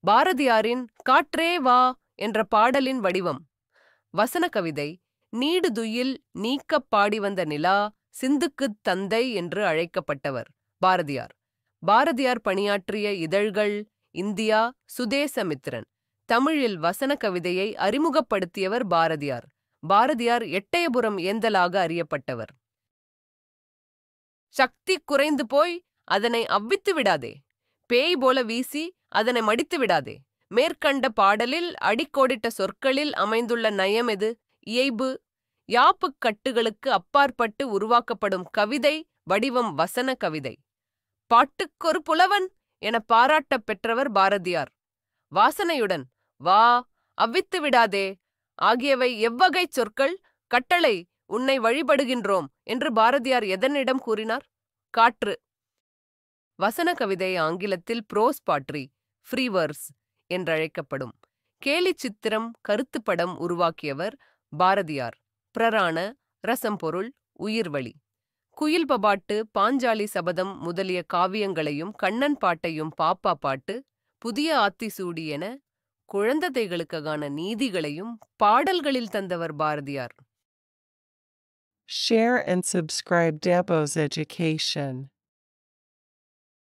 பாரதியாரின் காற்றே வா என்ற பாடலின் வடிவம் வசன கவிதை நீடு துயில் நீக்கப் பாடி வந்த நிலா சிந்துக்குத் தந்தை என்று அழைக்கப்பட்டவர் பாரதியார் பாரதியார் பணியாற்றிய இதழ்கள் இந்தியா சுதேசமித்திரன் தமிழில் வசன கவிதையை அறிமுகப்படுத்தியவர் பாரதியார் பாரதியார் எட்டயபுரம் ஏந்தலாக அறியப்பட்டவர் சக்தி குறைந்து போய் அதனை அவ்வித்து விடாதே பேய் போல வீசி அதனை மடித்து விடாதே மேற்கண்ட பாடலில் அடிக்கோடிட்ட சொற்களில் அமைந்துள்ள நயம் எது இயைபு யாப்புக் கட்டுகளுக்கு அப்பாற்பட்டு உருவாக்கப்படும் கவிதை வடிவம் வசன கவிதை பாட்டுக்கொரு புலவன் என பாராட்டப் பெற்றவர் பாரதியார் வாசனையுடன் வா அவ்வித்து விடாதே ஆகியவை எவ்வகைச் சொற்கள் கட்டளை உன்னை வழிபடுகின்றோம் என்று பாரதியார் எதனிடம் கூறினார் காற்று வசன கவிதை ஆங்கிலத்தில் ப்ரோஸ் பாட்ரி ஃப்ரீவர்ஸ் என்றழைக்கப்படும் கேலி சித்திரம் கருத்துப்படம் உருவாக்கியவர் பாரதியார் பிரராண ரசம்பொருள் உயிர்வழி குயில் பபாட்டு பாஞ்சாலி சபதம் முதலிய காவியங்களையும் கண்ணன் பாட்டையும் பாப்பா பாட்டு புதிய ஆத்திசூடி என குழந்தைகளுக்கான நீதிகளையும் பாடல்களில் தந்தவர் Bharathiyar Share and subscribe Debo's Education.